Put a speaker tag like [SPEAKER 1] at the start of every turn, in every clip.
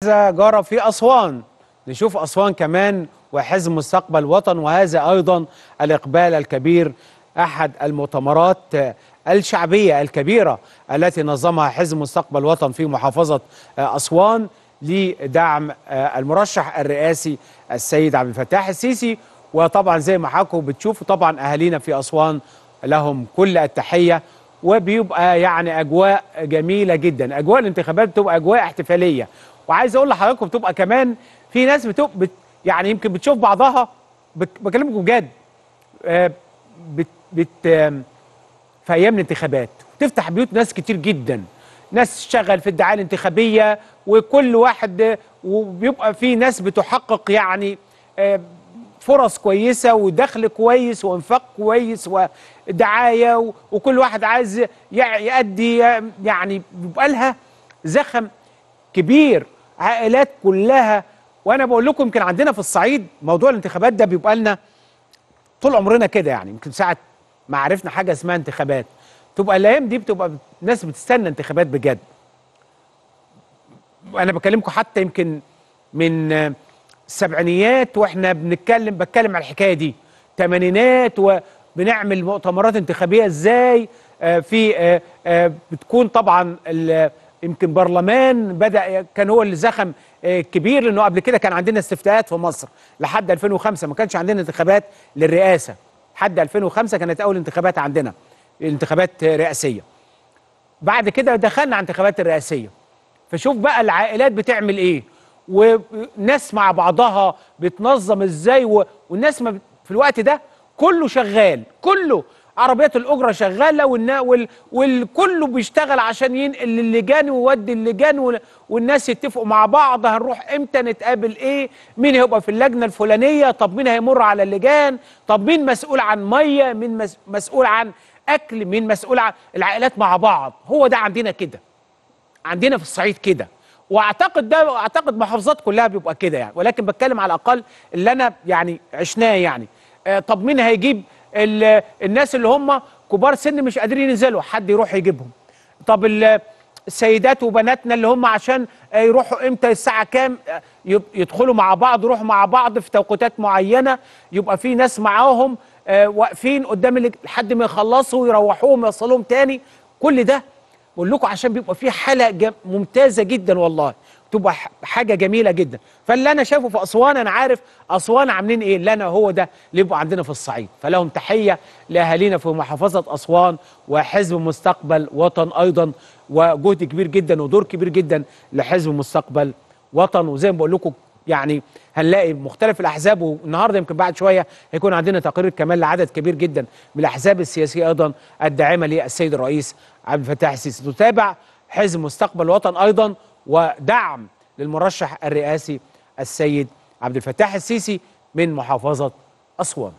[SPEAKER 1] ماذا جرى في أسوان نشوف أسوان كمان وحزب مستقبل وطن وهذا أيضا الإقبال الكبير أحد المؤتمرات الشعبية الكبيرة التي نظمها حزب مستقبل وطن في محافظة أسوان لدعم المرشح الرئاسي السيد عبد الفتاح السيسي وطبعا زي ما حكوا بتشوفوا طبعا أهالينا في أسوان لهم كل التحية وبيبقى يعني أجواء جميلة جدا أجواء الانتخابات بتبقى أجواء احتفالية وعايز أقول لحضراتكم بتبقى كمان في ناس بتبقى بت يعني يمكن بتشوف بعضها بك- بكلمكم بجد آه، بت بت آم، في ايام الانتخابات تفتح بيوت ناس كتير جدا ناس تشتغل في الدعايه الانتخابيه وكل واحد آه، وبيبقى في ناس بتحقق يعني آه، فرص كويسه ودخل كويس وانفاق كويس ودعايه و- وكل واحد عايز يع- يأدي آه، يعني بيبقى لها زخم كبير عائلات كلها وانا بقول لكم يمكن عندنا في الصعيد موضوع الانتخابات ده بيبقى لنا طول عمرنا كده يعني يمكن ساعه ما عرفنا حاجه اسمها انتخابات تبقى الايام دي بتبقى ناس بتستنى انتخابات بجد انا بكلمكم حتى يمكن من آه، السبعينيات واحنا بنتكلم بتكلم على الحكايه دي تمانينات وبنعمل مؤتمرات انتخابيه ازاي آه، في آه، آه، بتكون طبعا ال- يمكن برلمان بدا كان هو اللي زخم آه، كبير لانه قبل كده كان عندنا استفتاءات في مصر لحد 2005 ما كانش عندنا انتخابات للرئاسه لحد 2005 كانت اول انتخابات عندنا انتخابات آه، رئاسيه بعد كده دخلنا على انتخابات الرئاسيه فشوف بقى العائلات بتعمل ايه وناس مع بعضها بتنظم ازاي و... والناس ما بت... في الوقت ده كله شغال كله عربيات الاجره شغاله والنا... وال... والكله بيشتغل عشان ينقل للجان ويودي اللجان وال... والناس يتفقوا مع بعض هنروح امتى نتقابل ايه مين هيبقى في اللجنه الفلانيه طب مين هيمر على اللجان طب مين مسؤول عن ميه مين مس... مسؤول عن اكل مين مسؤول عن العائلات مع بعض هو ده عندنا كده عندنا في الصعيد كده واعتقد ده اعتقد محافظات كلها بيبقى كده يعني ولكن بتكلم على الاقل اللي انا يعني عشناه يعني آه طب مين هيجيب ال- الناس اللي هم كبار سن مش قادرين ينزلوا حد يروح يجيبهم طب ال- السيدات وبناتنا اللي هم عشان آه، يروحوا امتى الساعه كام آه، يب- يدخلوا مع بعض يروحوا مع بعض في توقيتات معينه يبقى في ناس معاهم آه، واقفين قدام اللي- لحد ما يخلصوا ويروحوهم يوصلوهم تاني كل ده بقول لكم عشان بيبقى في حلقه جم... ممتازه جدا والله تبقى ح- حاجه جميله جدا فاللي انا شايفه في اسوان انا عارف اسوان عاملين ايه اللي انا هو ده اللي يبقى عندنا في الصعيد فلهم تحيه لاهالينا في محافظه اسوان وحزب مستقبل وطن ايضا وجهد كبير جدا ودور كبير جدا لحزب مستقبل وطن وزي ما بقول لكم يعني هنلاقي مختلف الاحزاب والنهارده يمكن بعد شويه هيكون عندنا تقرير كمان لعدد كبير جدا من الاحزاب السياسيه ايضا الداعمه للسيد الرئيس عبد الفتاح السيسي تتابع حزب مستقبل وطن ايضا ودعم للمرشح الرئاسي السيد عبد الفتاح السيسي من محافظه اسوان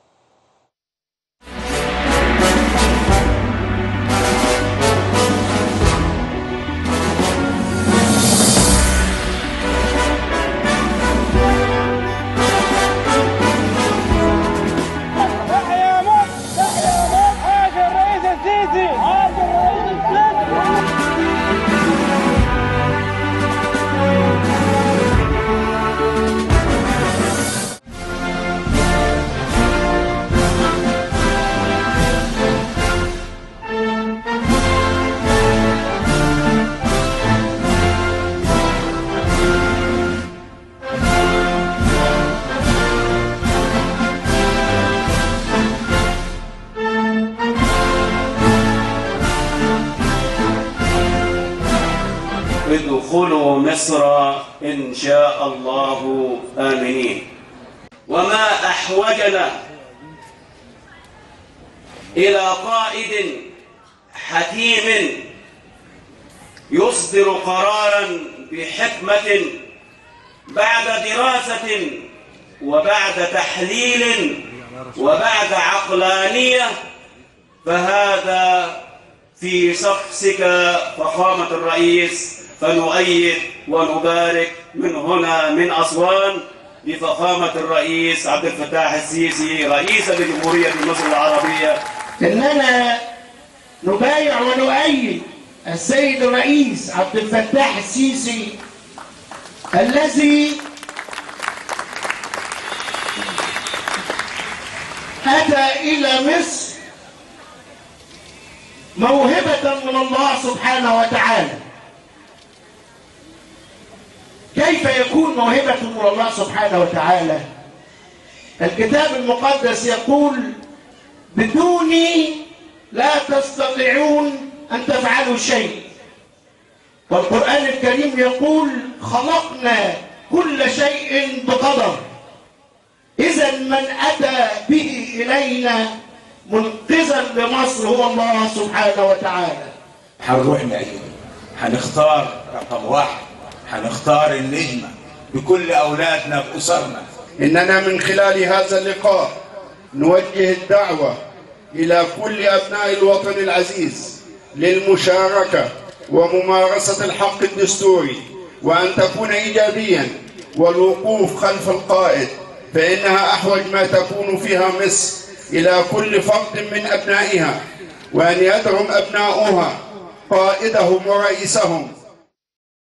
[SPEAKER 2] تحيا مصر تحيا مصر حاج الرئيس السيسي حاج الرئيس السيسي
[SPEAKER 3] ادخلوا مصر إن شاء الله آمنين وما أحوجنا إلى قائد حكيم يصدر قرارا بحكمة بعد دراسة وبعد تحليل وبعد عقلانية فهذا في شخصك فخامة الرئيس فنؤيد ونبارك من هنا من أسوان لفخامة الرئيس عبد الفتاح السيسي رئيس لجمهورية مصر العربية
[SPEAKER 4] اننا نبايع ونؤيد السيد الرئيس عبد الفتاح السيسي الذي أتى إلى مصر موهبة من الله سبحانه وتعالى كيف يكون موهبة من الله سبحانه وتعالى الكتاب المقدس يقول بدوني لا تستطيعون أن تفعلوا شيء والقرآن الكريم يقول خلقنا كل شيء بقدر إذا من أتى به إلينا منقذا لمصر هو الله سبحانه وتعالى
[SPEAKER 5] هنروح نعيد هنختار رقم واحد هنختار النجمة بكل أولادنا بأسرنا
[SPEAKER 6] إننا من خلال هذا اللقاء نوجه الدعوة إلى كل أبناء الوطن العزيز للمشاركة وممارسة الحق الدستوري وأن تكون إيجابيا والوقوف خلف القائد فإنها أحوج ما تكون فيها مصر إلى كل فرد من أبنائها وأن يدعم أبناؤها قائدهم ورئيسهم